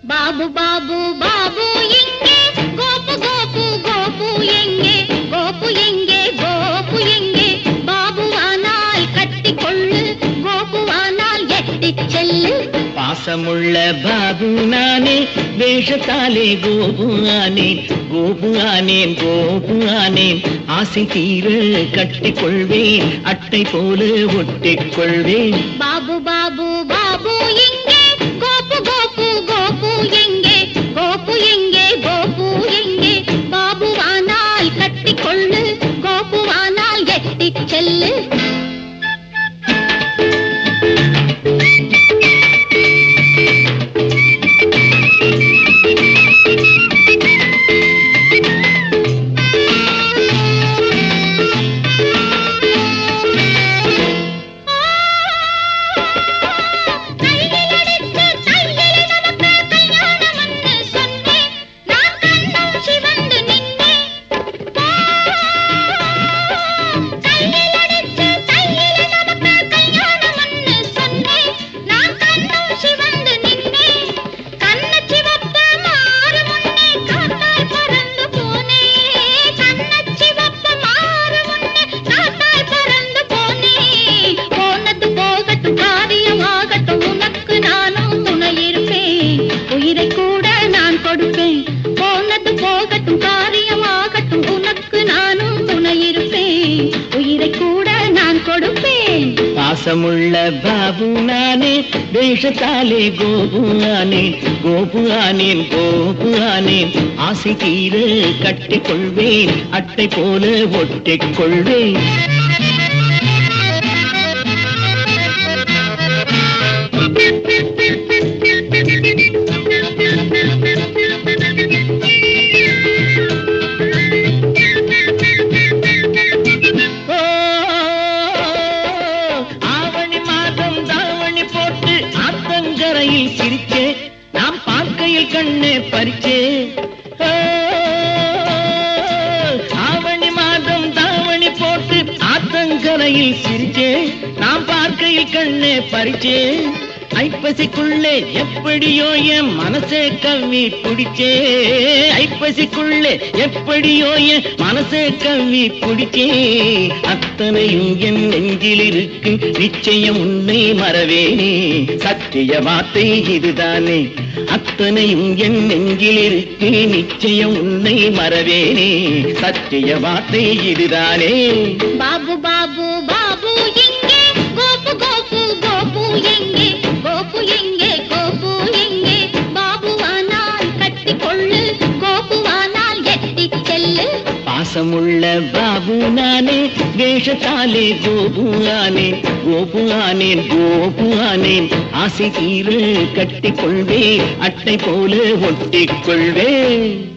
బాబు బాబు బాబు ఎంగే గోపు గోపు గోపు ఎంగే గోపు ఎంగే గోపు ఎంగే பாபுவானால் கட்டிக்கொள்ளு கோபுவானால் எட்டிச் செல்லு பாசமுள்ள பாபு நானே வேஷத்தாலே கோபு ஆனேன் கோபு ஆனேன் கோபு ஆனேன் ஆசை தீர கட்டிக்கொள்வேன் அட்டை போல ஒட்டிக் கொள்வேன் பாபு பாபு பாபு எங்கே கோபு கோபு கோபு எங்கே கோபு எங்கே கோபு எங்கே பாபுவானால் கட்டிக்கொள்ளு கோபுவானால் எட்டிச் செல்லு கையிலடித்து கையிலே நமக்கு கல்யாணம்னு சொன்னேன் நான் கண்ணும் சிவந்து நின்னேன் கையிலடித்து கையிலே நமக்கு கல்யாணம்னு சொன்னேன் நான் கண்ணும் சிவந்து நின்னேன் கண்ண சிவப்பு மாறு முன்னே காத்தாய் பறந்து போனேன் கண்ண சிவப்பு மாறு முன்னே காத்தாய் பறந்து போனேன் போனது போகட்டும் காரியமாகட்டும் உனக்கு நானும் துணை இருப்பேன் உயிரை கூட நான் கொடுப்பேன் போனது போகட்டும் காரியமாகட்டும் உனக்கு நானும் துணை இருப்பேன் உயிரை கூட நான் கொடுப்பேன் பாசமுள்ள பாபு நானே வேஷத்தாலே கோபு ஆனேன் கோபு ஆனேன் கோபு ஆனேன் ஆசை தீர கட்டிக்கொள்வேன் அட்டை போல ஒட்டிக் கொள்வேன் ஓ, ஆவணி மாதம் தாவணி போட்டு ஆத்தங்கரையில் சிரிச்சே நாம் பார்க்கையில் கண்ணே பறிச்சே ஓ, ஆவணி மாதம் தாவணி போட்டு ஆத்தங்கரையில் சிரிச்சே நாம் பார்க்கையில் கண்ணே பறிச்சே ஐப்பசிக்குள்ளே எப்படியோ என் மனசே கவ்வி பிடிச்சே ஐப்பசிக்குள்ளே எப்படியோ என் மனசே கவ்வி பிடிச்சே அத்தனையும் என் நெஞ்சில் இருக்கு நிச்சயம் உன்னை மறவேனே சத்திய வார்த்தை இதுதானே அத்தனையும் என் நெஞ்சில் இருக்கு நிச்சயம் உன்னை மறவேனே சத்திய வார்த்தை இதுதானே பாபு பாபு பாபு எங்கே கோபு கோபு கோபு எங்கே கோபு எங்கே கோபு எங்கே பாபுவானால் கட்டிக்கொள்ளு கோபுவானால் எட்டிச் செல்லு பாசமுள்ள பாபு நானே வேஷத்தாலே கோபு ஆனேன் கோபு ஆனேன் கோபு ஆனேன் ஆசை தீர கட்டிக்கொள்வேன் அட்டை போல ஒட்டிக் கொள்வேன்